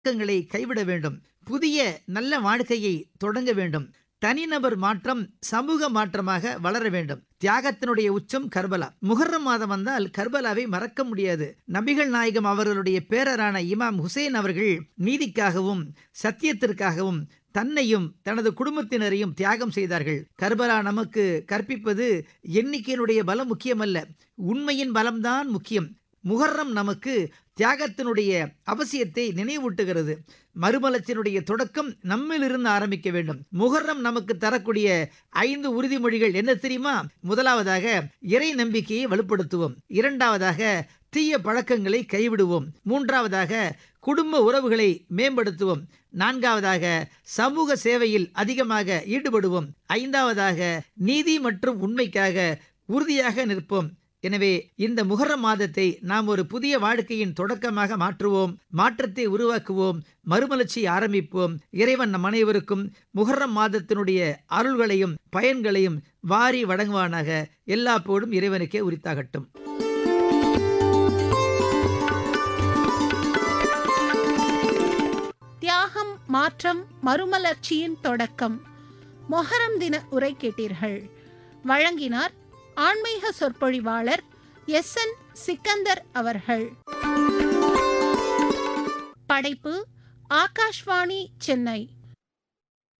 பழக்கங்களை கைவிட வேண்டும் புதிய நல்ல வாழ்க்கையை தொடங்க வேண்டும் தனிநபர் மாற்றம் சமூக மாற்றமாக வளர வேண்டும் தியாகத்தினுடைய உச்சம் கர்பலா முகர்ரம் மாதம் வந்தால் கர்பலாவை மறக்க முடியாது நபிகள் நாயகம் அவர்களுடைய பேரரான இமாம் ஹுசேன் அவர்கள் நீதிக்காகவும் சத்தியத்திற்காகவும் தன்னையும் தனது குடும்பத்தினரையும் தியாகம் செய்தார்கள் கர்பலா நமக்கு கற்பிப்பது எண்ணிக்கையினுடைய பலம் முக்கியமல்ல உண்மையின் பலம்தான் முக்கியம் முகர்ரம் நமக்கு தியாகத்தினுடைய அவசியத்தை நினைவூட்டுகிறது மறுமலர்ச்சியினுடைய தொடக்கம் நம்மிலிருந்து ஆரம்பிக்க வேண்டும் முகர்ரம் நமக்கு தரக்கூடிய ஐந்து உறுதிமொழிகள் என்ன தெரியுமா முதலாவதாக இறை நம்பிக்கையை வலுப்படுத்துவோம் இரண்டாவதாக தீய பழக்கங்களை கைவிடுவோம் மூன்றாவதாக குடும்ப உறவுகளை மேம்படுத்துவோம் நான்காவதாக சமூக சேவையில் அதிகமாக ஈடுபடுவோம் ஐந்தாவதாக நீதி மற்றும் உண்மைக்காக உறுதியாக நிற்போம் எனவே இந்த முகரம் மாதத்தை நாம் ஒரு புதிய வாழ்க்கையின் தொடக்கமாக மாற்றுவோம் மாற்றத்தை உருவாக்குவோம் மறுமலர்ச்சி ஆரம்பிப்போம் இறைவன் நம் அனைவருக்கும் முகரம் மாதத்தினுடைய அருள்களையும் பயன்களையும் வாரி வழங்குவானாக எல்லா போடும் இறைவனுக்கே உரித்தாகட்டும் தியாகம் மாற்றம் மறுமலர்ச்சியின் தொடக்கம் மொஹரம் தின உரை கேட்டீர்கள் வழங்கினார் ஆன்மீக சொற்பொழிவாளர் எஸ் என் சிக்கந்தர் அவர்கள் படைப்பு ஆகாஷ்வாணி சென்னை